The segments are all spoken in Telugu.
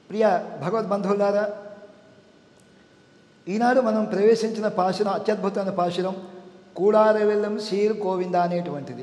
ప్రియ భగవద్బంధువులారా ఈనాడు మనం ప్రవేశించిన పాశురం అత్యద్భుతమైన పాశురం కూడారవెల్లం శీర్ కోవింద అనేటువంటిది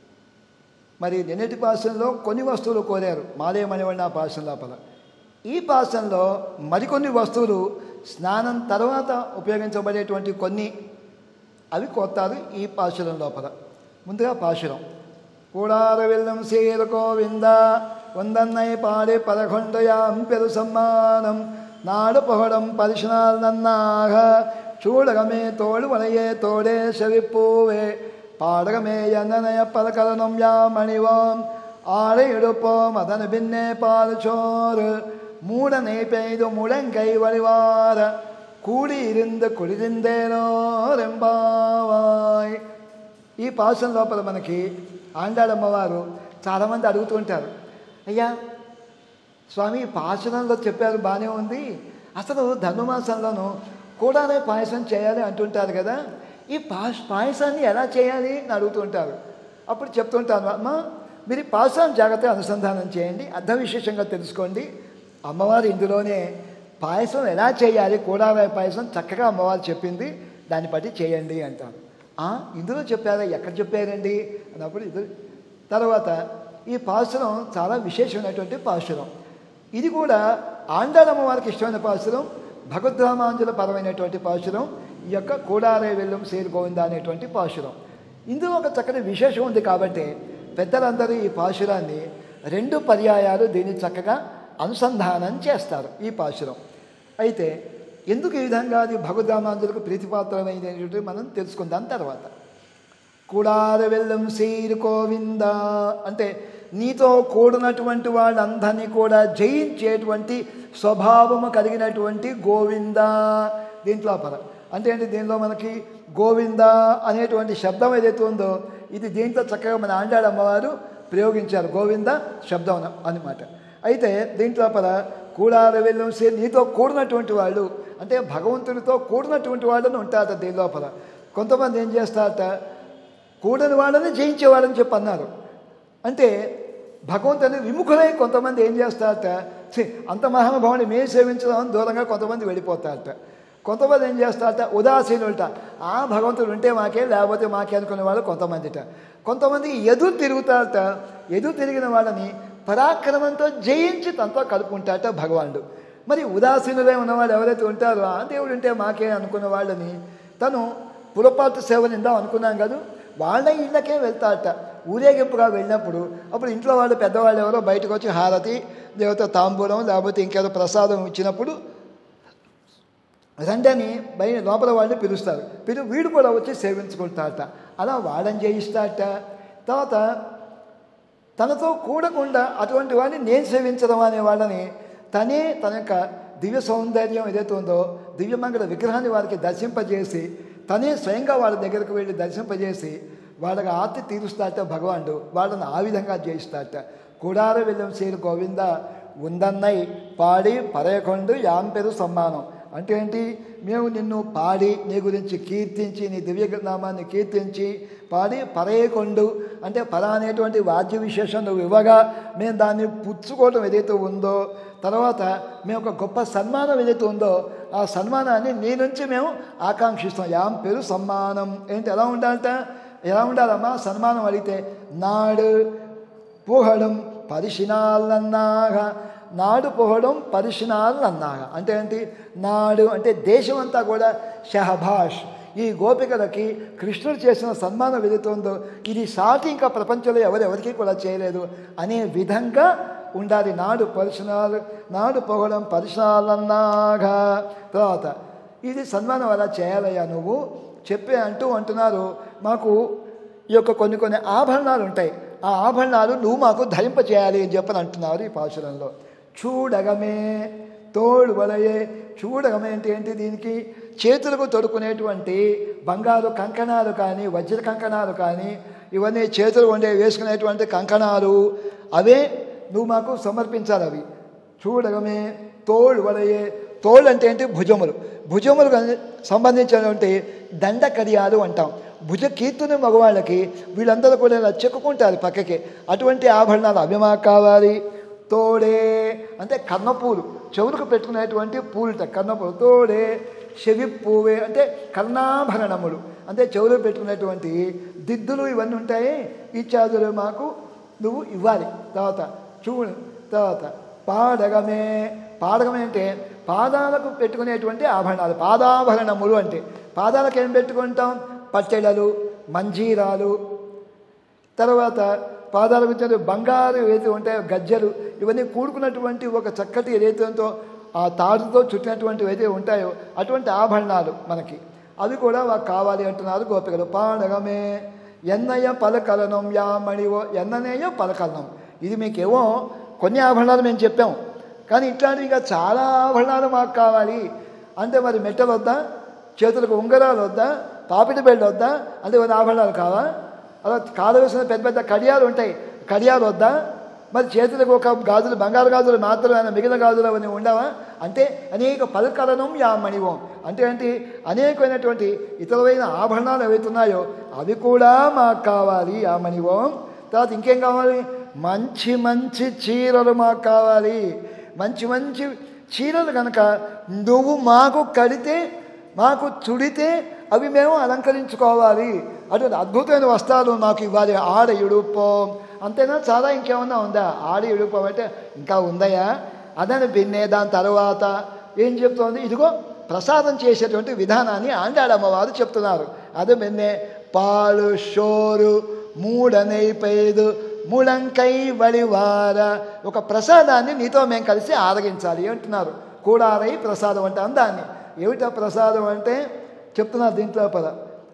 మరి నిన్నటి పాశంలో కొన్ని వస్తువులు కోరారు మాలే మణివన్న పాశం లోపల ఈ పాశంలో మరికొన్ని వస్తువులు స్నానం తర్వాత ఉపయోగించబడేటువంటి కొన్ని అవి కోస్తారు ఈ పాశురం లోపల ముందుగా పాశురం కూడారవెల్లం శీర్ గోవింద వందన్నై పాడే పదకొండయాం పెరు సమ్మానం నాడు పొగడం పరిశనాల్ నన్నాగ చూడగమే తోడు వలయే తోడే செவிப்பூவே பாடகமே எந்தனைய பலகலனும் யாமணிவோம் ஆடை எடுப்போம் அதன் பின்னே பால் சோறு மூடனை பெய்து முழங்கை வழிவார కూడిఇరింద కుడిరిందేనో రెంబావాయ్ ఈ పాసం లోపల మనకి ఆండాడమ్మవారు చాలామంది అడుగుతూ ఉంటారు అయ్యా స్వామి పాశనంలో చెప్పారు బాగానే ఉంది అసలు ధనుమాసంలోనూ కూడానే పాయసం చేయాలి అంటుంటారు కదా ఈ పాశ పాయసాన్ని ఎలా చేయాలి అని అడుగుతుంటారు అప్పుడు చెప్తుంటాను అమ్మ మీరు ఈ పాయసాన్ని జాగ్రత్తగా అనుసంధానం చేయండి అర్థ విశేషంగా తెలుసుకోండి అమ్మవారు ఇందులోనే పాయసం ఎలా చేయాలి కూడారాయ పాయసం చక్కగా అమ్మవారు చెప్పింది దాన్ని బట్టి చేయండి అంటారు "ఆ, ఇందులో చెప్పారా ఎక్కడ చెప్పారండి అన్నప్పుడు ఇది తర్వాత ఈ పాసురం చాలా విశేషమైనటువంటి పాసురం ఇది కూడా ఆండాళమ్మ వారికి ఇష్టమైన పాసురం భగవద్రామాంజల పరమైనటువంటి పాసురం ఈ యొక్క కూడారే వెళ్ళం సేరు గోవింద అనేటువంటి పాసురం ఇందులో ఒక చక్కటి విశేషం ఉంది కాబట్టి పెద్దలందరూ ఈ పాసురాన్ని రెండు పర్యాయాలు దీన్ని చక్కగా అనుసంధానం చేస్తారు ఈ పాసురం అయితే ఎందుకు ఈ విధంగా అది భగవద్రామాంజలకు ప్రీతిపాత్రమైనది అనేటువంటిది మనం తెలుసుకుందాం తర్వాత కూడార వెళ్ళం సీరు గోవింద అంటే నీతో కూడినటువంటి వాళ్ళందరినీ కూడా జయించేటువంటి స్వభావము కలిగినటువంటి గోవింద దీంట్లో పర అంటే ఏంటి దీనిలో మనకి గోవింద అనేటువంటి శబ్దం ఏదైతే ఉందో ఇది దీంట్లో చక్కగా మన ఆండాడు అమ్మవారు ప్రయోగించారు గోవింద శబ్దం అనమాట అయితే దీంట్లో పర కూడార వెళ్ళం సే నీతో కూడినటువంటి వాళ్ళు అంటే భగవంతుడితో కూడినటువంటి వాళ్ళని ఉంటారట దీని లోపల కొంతమంది ఏం చేస్తారట కూడని వాళ్ళని జయించేవాళ్ళని చెప్పి అన్నారు అంటే భగవంతుని విముఖులై కొంతమంది ఏం చేస్తారట ఛీ, అంత మహానుభావుని మేము సేవించడం దూరంగా కొంతమంది వెళ్ళిపోతారట కొంతమంది ఏం చేస్తారట ఉదాసీనులట ఆ భగవంతుడు ఉంటే మాకే లేకపోతే మాకే అనుకునే వాళ్ళు కొంతమందిట కొంతమంది ఎదురు తిరుగుతారట ఎదురు తిరిగిన వాళ్ళని పరాక్రమంతో జయించి తనతో కలుపుకుంటారట భగవానుడు మరి ఉదాసీనులై ఉన్నవాళ్ళు ఎవరైతే ఉంటారో ఆ దేవుడు ఉంటే మాకే అనుకున్న వాళ్ళని తను పురపాటు సేవలు ఇందాం అనుకున్నాం కదా వాళ్ళ ఇళ్ళకే వెళ్తారట ఊరేగింపుగా వెళ్ళినప్పుడు అప్పుడు ఇంట్లో వాళ్ళు పెద్దవాళ్ళు ఎవరో బయటకు వచ్చి హారతి దేవత తాంబూలం లేకపోతే ఇంకేదో ప్రసాదం ఇచ్చినప్పుడు రండని బయట లోపల వాళ్ళని పిలుస్తారు పిలు వీడు కూడా వచ్చి సేవించుకుంటారట అలా వాళ్ళని చేయిస్తారట తర్వాత తనతో కూడకుండా అటువంటి వాడిని నేను సేవించడం అనే వాళ్ళని తనే తన యొక్క దివ్య సౌందర్యం ఏదైతే ఉందో దివ్యమంగళ విగ్రహాన్ని వారికి దర్శింపజేసి తనే స్వయంగా వాళ్ళ దగ్గరకు వెళ్ళి దర్శింపజేసి వాళ్ళకి ఆర్తి తీరుస్తారట భగవానుడు వాళ్ళని ఆ విధంగా చేయిస్తారట కూడార వెళ్ళం సేరు గోవింద ఉందన్నై పాడి పరయకొండు యాంపెరు సమ్మానం అంటే ఏంటి మేము నిన్ను పాడి నీ గురించి కీర్తించి నీ దివ్య నామాన్ని కీర్తించి పాడి పరయకొండు అంటే పర అనేటువంటి వాద్య విశేషం నువ్వు ఇవ్వగా మేము దాన్ని పుచ్చుకోవడం ఏదైతే ఉందో తర్వాత మేము ఒక గొప్ప సన్మానం ఏదైతే ఉందో ఆ సన్మానాన్ని నీ నుంచి మేము ఆకాంక్షిస్తాం యాం పేరు సమ్మానం ఏంటి ఎలా ఉండాలట ఎలా ఉండాలమ్మా సన్మానం అడిగితే నాడు పుహడం పరిశినాలన్నాగా నాడు పొగడం పరిశినాలన్నాగా అంటే ఏంటి నాడు అంటే దేశం అంతా కూడా షహభాష్ ఈ గోపికలకి కృష్ణుడు చేసిన సన్మానం ఏదైతుందో ఇది సాటి ఇంకా ప్రపంచంలో ఎవరెవరికి కూడా చేయలేదు అనే విధంగా ఉండాలి నాడు పరిశనాలు నాడు పొగడం పరిశనాలన్నాగా తర్వాత ఇది సన్మానం అలా చేయాలయ్యా నువ్వు చెప్పే అంటూ అంటున్నారు మాకు ఈ యొక్క కొన్ని కొన్ని ఆభరణాలు ఉంటాయి ఆ ఆభరణాలు నువ్వు మాకు ధరింప చేయాలి అని చెప్పని అంటున్నారు ఈ పాశురంలో చూడగమే తోడు వలయే చూడగమే అంటే ఏంటి దీనికి చేతులకు తొడుకునేటువంటి బంగారు కంకణాలు కానీ వజ్ర కంకణాలు కానీ ఇవన్నీ చేతులు ఉండే వేసుకునేటువంటి కంకణాలు అవే నువ్వు మాకు సమర్పించాలి అవి చూడగమే తోడు వలయే తోళ్ళు అంటే ఏంటి భుజములు భుజములు సంబంధించినటువంటి దండ కడియాలు అంటాం భుజ కీర్తుని మగవాళ్ళకి వీళ్ళందరూ కూడా ఇలా చెక్కుకుంటారు పక్కకి అటువంటి ఆభరణాలు అవి మాకు కావాలి తోడే అంటే కన్నపూలు చెవులకు పెట్టుకునేటువంటి పూలుట కన్నపూలు తోడే చెవి పువ్వే అంటే కర్ణాభరణములు అంటే చెవులు పెట్టుకునేటువంటి దిద్దులు ఇవన్నీ ఉంటాయి ఇచ్చాదులు మాకు నువ్వు ఇవ్వాలి తర్వాత చూడు తర్వాత పాడగమే పాడగమే అంటే పాదాలకు పెట్టుకునేటువంటి ఆభరణాలు పాదాభరణములు అంటే పాదాలకు ఏం పెట్టుకుంటాం పట్టెడలు మంజీరాలు తర్వాత పాదాల గురించి బంగారు ఏదైతే ఉంటాయో గజ్జలు ఇవన్నీ కూడుకున్నటువంటి ఒక చక్కటి రేతంతో ఆ తాడుతో చుట్టినటువంటివి అయితే ఉంటాయో అటువంటి ఆభరణాలు మనకి అవి కూడా మాకు కావాలి అంటున్నారు గోపికలు పాడగమే ఎన్నయ్య పలకలనం యా మణివో ఎన్ననేయ పలకలనం ఇది మీకేమో కొన్ని ఆభరణాలు మేము చెప్పాం కానీ ఇట్లాంటివి ఇంకా చాలా ఆభరణాలు మాకు కావాలి అంటే మరి మెట్టలు వద్దా చేతులకు ఉంగరాలు వద్దా పాపిటి బెల్ట్ వద్దా అంటే కొన్ని ఆభరణాలు కావా అలా కాలు వేసిన పెద్ద పెద్ద కడియాలు ఉంటాయి కడియాలు వద్దా మరి చేతులకు ఒక గాజులు బంగారు గాజులు మాత్రమే మిగిలిన గాజులు అవన్నీ ఉండవా అంటే అనేక పలకలనం యా మణివం అంటే ఏంటి అనేకమైనటువంటి ఇతరమైన ఆభరణాలు ఏవైతున్నాయో అవి కూడా మాకు కావాలి ఆ మణివం తర్వాత ఇంకేం కావాలి మంచి మంచి చీరలు మాకు కావాలి మంచి మంచి చీరలు కనుక నువ్వు మాకు కడితే మాకు చుడితే అవి మేము అలంకరించుకోవాలి అటువంటి అద్భుతమైన వస్త్రాలు మాకు ఇవ్వాలి ఆడ ఇడుపం అంతేనా చాలా ఇంకేమన్నా ఉందా ఆడ ఇడుపం అంటే ఇంకా ఉందయా అదని బిన్నే దాని తర్వాత ఏం చెప్తోంది ఇదిగో ప్రసాదం చేసేటువంటి విధానాన్ని ఆండాడమ్మవారు చెప్తున్నారు అది బిన్నే పాలు షోరు మూడనైపైదు ముళంకై వడివార ఒక ప్రసాదాన్ని నీతో మేము కలిసి ఆరగించాలి అంటున్నారు కూడారై ప్రసాదం అంటే అందాన్ని ఏమిటా ప్రసాదం అంటే చెప్తున్నారు దీంట్లో పద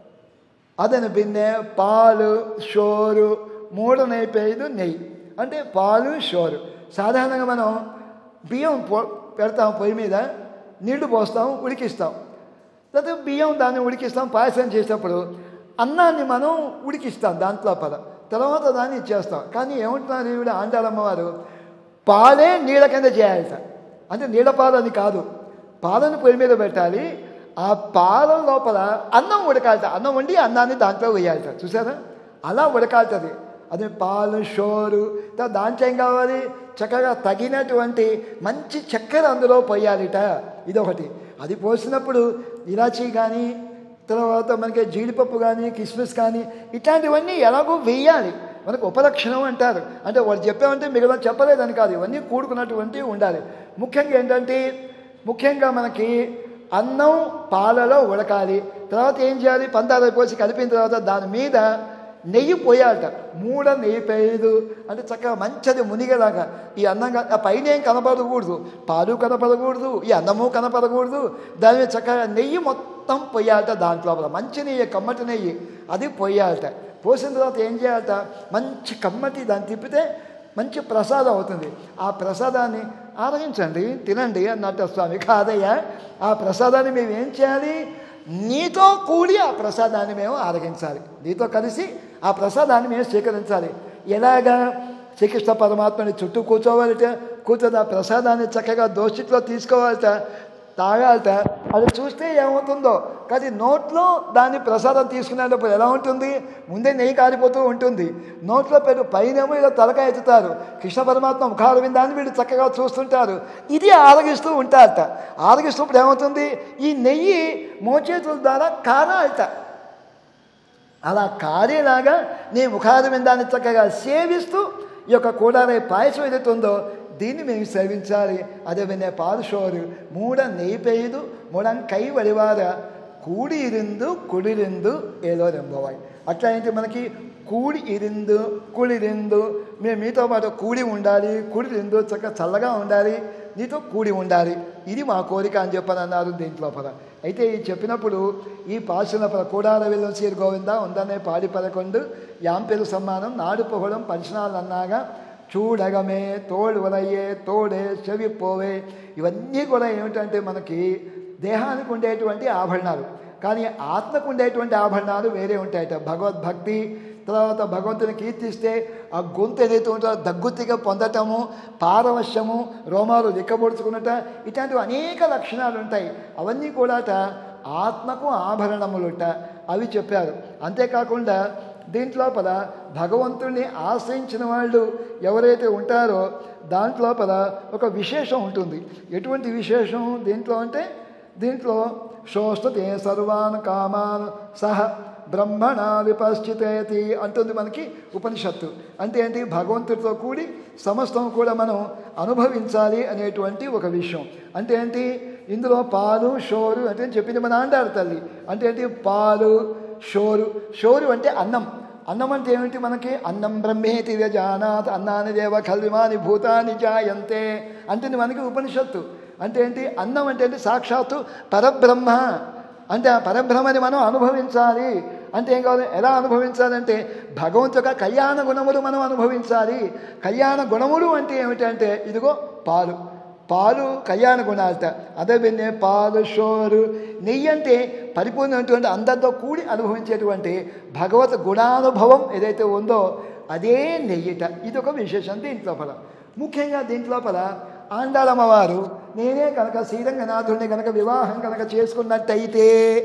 అదని బిన్నె పాలు షోరు మూడు నైపేదు నెయ్యి అంటే పాలు షోరు సాధారణంగా మనం బియ్యం పో పెడతాం పొయ్యి మీద నీళ్లు పోస్తాం ఉడికిస్తాం తర్వాత బియ్యం దాన్ని ఉడికిస్తాం పాయసం చేసేటప్పుడు అన్నాన్ని మనం ఉడికిస్తాం దాంట్లో పద తర్వాత దాన్ని ఇచ్చేస్తాం కానీ ఏమంటున్నారు ఈవిడ ఆండాలమ్మ వారు పాలే నీళ్ళ కింద చేయాలట అంటే నీళ్ళ పాలు అని కాదు పాలను పొయ్యి మీద పెట్టాలి ఆ పాల లోపల అన్నం ఉడకాలట అన్నం వండి అన్నాన్ని దాంట్లో వేయాలట చూసారా అలా ఉడకాలుతుంది అది పాలు షోరు దా- దాంట్లో ఏం కావాలి చక్కగా తగినటువంటి మంచి చక్కెర అందులో పోయాలిట ఇదొకటి అది పోసినప్పుడు ఇలాచీ కానీ తర్వాత మనకి జీడిపప్పు కానీ కిస్మిస్ కానీ ఇట్లాంటివన్నీ ఎలాగో వేయాలి మనకు ఉపలక్షణం అంటారు అంటే వాడు చెప్పామంటే మిగతా చెప్పలేదని కాదు ఇవన్నీ కూడుకున్నటువంటి ఉండాలి ముఖ్యంగా ఏంటంటే ముఖ్యంగా మనకి అన్నం పాలలో ఉడకాలి తర్వాత ఏం చేయాలి పందాలు పోసి కలిపిన తర్వాత దాని మీద నెయ్యి పోయాలట మూడ నెయ్యి పోయేదు అంటే చక్కగా మంచిది మునిగేలాగా ఈ అన్నంగా ఆ పైన ఏం కనపడకూడదు పాలు కనపడకూడదు ఈ అన్నము కనపడకూడదు దాని మీద చక్కగా నెయ్యి మొత్తం పొయ్యాలట దాంట్లో మంచి నెయ్యి కమ్మటి నెయ్యి అది పొయ్యాలట పోసిన తర్వాత ఏం చేయాలట మంచి కమ్మటి దాన్ని తిప్పితే మంచి ప్రసాదం అవుతుంది ఆ ప్రసాదాన్ని ఆరగించండి తినండి అన్నట్టు స్వామి కాదయ్యా ఆ ప్రసాదాన్ని మేము ఏం చేయాలి నీతో కూడి ఆ ప్రసాదాన్ని మేము ఆరగించాలి నీతో కలిసి ఆ ప్రసాదాన్ని మేము స్వీకరించాలి ఎలాగా శ్రీకృష్ణ పరమాత్మని చుట్టూ కూర్చోవాలిట కూర్చొని ఆ ప్రసాదాన్ని చక్కగా దోషిట్లో తీసుకోవాలిట తాగాలట అది చూస్తే ఏమవుతుందో కానీ నోట్లో దాన్ని ప్రసాదం తీసుకునేటప్పుడు ఎలా ఉంటుంది ముందే నెయ్యి కారిపోతూ ఉంటుంది నోట్లో పెట్టు పైనేమో ఇలా తలకాయ ఎత్తుతారు కృష్ణ పరమాత్మ ముఖాలు విందాన్ని వీళ్ళు చక్కగా చూస్తుంటారు ఇది ఆరగిస్తూ ఉంటారట ఆరగిస్తున్నప్పుడు ఏమవుతుంది ఈ నెయ్యి మోచేతుల ద్వారా కారాలట అలా కారేలాగా నీ ముఖాలు విందాన్ని చక్కగా సేవిస్తూ ఈ యొక్క కూడారే పాయసం ఏదైతే ఉందో దీన్ని మేము సేవించాలి అదే వినే పాలుషోరు మూడ నెయ్యిపేయదు మూడం కై వడివార కూడి ఇరిందు కుడిరిందు ఏదో రెంబోవాయి అట్లా ఏంటి మనకి కూడి ఇరిందు కుడిరిందు మేము మీతో పాటు కూడి ఉండాలి కుడిరిందు చక్కగా చల్లగా ఉండాలి నీతో కూడి ఉండాలి ఇది మా కోరిక అని చెప్పని అన్నారు దీంట్లో పద అయితే ఈ చెప్పినప్పుడు ఈ పాశుల పద కూడార వెళ్ళం సీర్ గోవింద ఉందనే పాడి పదకొండు యాంపెలు సమ్మానం నాడు పొగడం పంచనాలు అన్నాగా చూడగమే తోడు వలయ్యే తోడే చెవి పోవే ఇవన్నీ కూడా ఏమిటంటే మనకి దేహానికి ఉండేటువంటి ఆభరణాలు కానీ ఆత్మకు ఉండేటువంటి ఆభరణాలు వేరే ఉంటాయట భగవద్భక్తి తర్వాత భగవంతుని కీర్తిస్తే ఆ గొంతు ఏదైతే ఉంటుందో దగ్గుతిగా పొందటము పారవశ్యము రోమాలు లిక్కబొడుచుకున్నట ఇట్లాంటివి అనేక లక్షణాలు ఉంటాయి అవన్నీ కూడాట ఆత్మకు ఆభరణములుట అవి చెప్పారు అంతేకాకుండా దీంట్లోపల భగవంతుడిని ఆశ్రయించిన వాళ్ళు ఎవరైతే ఉంటారో దాంట్లోపల ఒక విశేషం ఉంటుంది ఎటువంటి విశేషం దీంట్లో అంటే దీంట్లో శోస్తతే సర్వాన్ కామాన్ సహ బ్రహ్మణ విపశ్చితేతి అంటుంది మనకి ఉపనిషత్తు అంటే ఏంటి భగవంతుడితో కూడి సమస్తం కూడా మనం అనుభవించాలి అనేటువంటి ఒక విషయం అంటే ఏంటి ఇందులో పాలు షోరు అంటే చెప్పింది మన అంటారు తల్లి అంటే ఏంటి పాలు షోరు షోరు అంటే అన్నం అన్నం అంటే ఏమిటి మనకి అన్నం బ్రహ్మేతి జానాత్ అన్నాని దేవ కల్విమాని భూతాని జాయంతే అంటే మనకి ఉపనిషత్తు అంటే ఏంటి అన్నం అంటే ఏంటి సాక్షాత్తు పరబ్రహ్మ అంటే ఆ పరబ్రహ్మని మనం అనుభవించాలి అంటే ఏం కావాలి ఎలా అనుభవించాలంటే భగవంతు యొక్క కళ్యాణ గుణములు మనం అనుభవించాలి కళ్యాణ గుణములు అంటే ఏమిటంటే ఇదిగో పాలు పాలు కళ్యాణ గుణాలట అదే విన్నే పాలు షోరు నెయ్యి అంటే పరిపూర్ణమైనటువంటి అందరితో కూడి అనుభవించేటువంటి భగవత్ గుణానుభవం ఏదైతే ఉందో అదే నెయ్యిట ఇది ఒక విశేషం దీంట్లో ఫల ముఖ్యంగా దీంట్లో ఫల ఆండాళమ్మవారు నేనే కనుక శ్రీరంగనాథుడిని కనుక వివాహం కనుక చేసుకున్నట్టయితే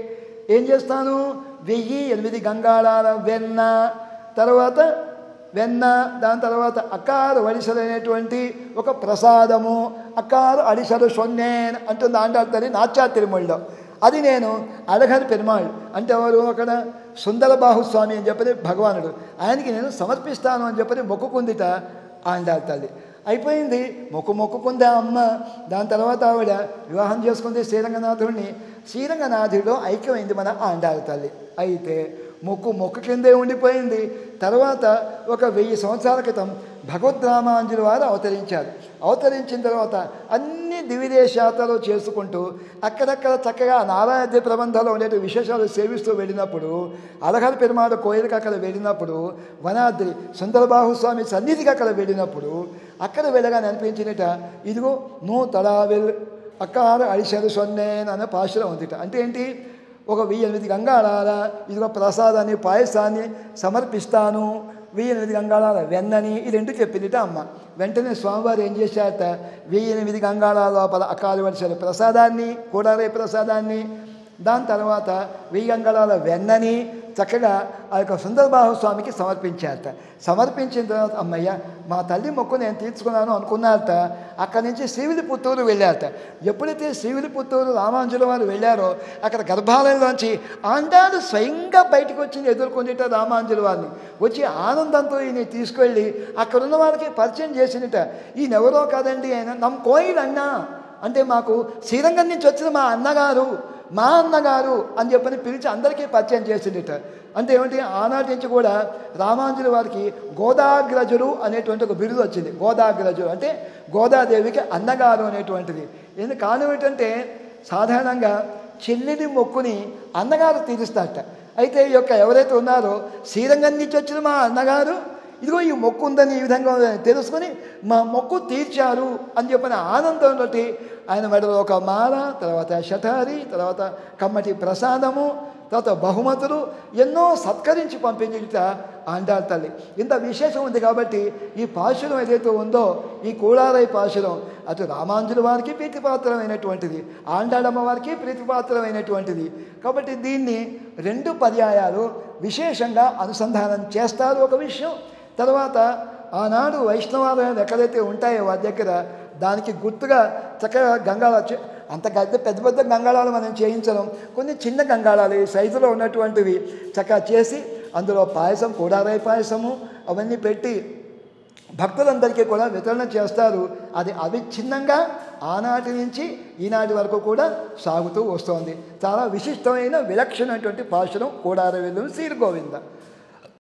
ఏం చేస్తాను వెయ్యి ఎనిమిది గంగాళాల వెన్న తర్వాత వెన్న దాని తర్వాత అకారు వడిసలు అనేటువంటి ఒక ప్రసాదము అకారు అడిసలు సొన్నేన్ అంటుంది ఆండాళ్ళ తల్లి నాట్యా తిరుమలలో అది నేను అడగని పెరుమాళ్ అంటే ఎవరు అక్కడ సుందర బాహుస్వామి అని చెప్పని భగవానుడు ఆయనకి నేను సమర్పిస్తాను అని చెప్పని మొక్కుకుందిట ఆండాళ్ళ తల్లి అయిపోయింది మొక్కు మొక్కుకుంది ఆ అమ్మ దాని తర్వాత ఆవిడ వివాహం చేసుకుంది శ్రీరంగనాథుడిని శ్రీరంగనాథుడిలో ఐక్యమైంది మన ఆండాళ్ళ తల్లి అయితే మొక్కు మొక్కు కిందే ఉండిపోయింది తర్వాత ఒక వెయ్యి సంవత్సరాల క్రితం భగవద్రామాంజులు వారు అవతరించారు అవతరించిన తర్వాత అన్ని దివిదేశాతలు చేసుకుంటూ అక్కడక్కడ చక్కగా నారాయణ ప్రబంధాలు ఉండే విశేషాలు సేవిస్తూ వెళ్ళినప్పుడు అలహర్ పెరుమాడు కోయిలకి అక్కడ వెళ్ళినప్పుడు వనాద్రి సుందరబాహుస్వామి సన్నిధికి అక్కడ వెళ్ళినప్పుడు అక్కడ వెళ్ళగానే అనిపించినట ఇదిగో నూ తడావిల్ అక్కార అడిసెలు సొన్నేన్ అనే పాశలో ఉందిట అంటే ఏంటి ఒక వెయ్యి ఎనిమిది గంగాళాల ఇదిగో ప్రసాదాన్ని పాయసాన్ని సమర్పిస్తాను వెయ్యి ఎనిమిది గంగాళాల వెన్నని ఈ రెండు చెప్పిందిట అమ్మ వెంటనే స్వామివారు ఏం చేశారట వెయ్యి ఎనిమిది గంగాళాల లోపల అకాలి వర్షాల ప్రసాదాన్ని కూడారే ప్రసాదాన్ని దాని తర్వాత వెయ్యి గంగాళాల వెన్నని చక్కగా ఆ యొక్క సుందరబాహు స్వామికి సమర్పించారట సమర్పించిన తర్వాత అమ్మయ్య మా తల్లి మొక్కు నేను తీర్చుకున్నాను అనుకున్నారట అక్కడి నుంచి శ్రీవిలిపుత్తూరు వెళ్ళారట ఎప్పుడైతే శ్రీవిలిపుత్తూరు రామాంజుల వారు వెళ్ళారో అక్కడ గర్భాలయంలోంచి ఆండాలు స్వయంగా బయటకు వచ్చి ఎదుర్కొనిట రామాంజుల వారిని వచ్చి ఆనందంతో ఈయన తీసుకెళ్ళి అక్కడ ఉన్న వారికి పరిచయం చేసినట ఈయన ఎవరో కాదండి ఆయన నమ్ కోయిల్ అన్నా అంటే మాకు శ్రీరంగం నుంచి వచ్చిన మా అన్నగారు మా అన్నగారు అని చెప్పని పిలిచి అందరికీ పరిచయం చేసిందిట అంటే ఏమిటి ఆనాటి నుంచి కూడా రామాంజుల వారికి గోదాగ్రజుడు అనేటువంటి ఒక బిరుదు వచ్చింది గోదాగ్రజుడు అంటే గోదాదేవికి అన్నగారు అనేటువంటిది ఎందుకు కారణం ఏంటంటే సాధారణంగా చెల్లిని మొక్కుని అన్నగారు తీరుస్తారట అయితే ఈ యొక్క ఎవరైతే ఉన్నారో శ్రీరంగం నుంచి వచ్చిన మా అన్నగారు ఇదిగో ఈ మొక్కు ఉందని ఈ విధంగా ఉందని తెలుసుకొని మా మొక్కు తీర్చారు అని చెప్పిన ఆనందంతో ఆయన మెడలో ఒక మాల తర్వాత శఠారి తర్వాత కమ్మటి ప్రసాదము తర్వాత బహుమతులు ఎన్నో సత్కరించి పంపించుట ఆండాళ్ళ తల్లి ఇంత విశేషం ఉంది కాబట్టి ఈ పాశురం ఏదైతే ఉందో ఈ కూడారై పాశురం అటు రామాంజుల వారికి ప్రీతిపాత్రమైనటువంటిది ఆండాడమ్మ వారికి ప్రీతిపాత్రమైనటువంటిది కాబట్టి దీన్ని రెండు పర్యాయాలు విశేషంగా అనుసంధానం చేస్తారు ఒక విషయం తర్వాత ఆనాడు వైష్ణవాలయాలు ఎక్కడైతే ఉంటాయో వారి దగ్గర దానికి గుర్తుగా చక్కగా గంగాళ చే- అంత పెద్ద పెద్ద పెద్ద గంగాళాలు మనం చేయించడం కొన్ని చిన్న గంగాళాలు ఈ సైజులో ఉన్నటువంటివి చక్కగా చేసి అందులో పాయసం కూడారాయి పాయసము అవన్నీ పెట్టి భక్తులందరికీ కూడా వితరణ చేస్తారు అది అవిచ్ఛిన్నంగా ఆనాటి నుంచి ఈనాటి వరకు కూడా సాగుతూ వస్తోంది చాలా విశిష్టమైన విలక్షణమైనటువంటి పాశనం కూడారవిల్లు శ్రీ గోవింద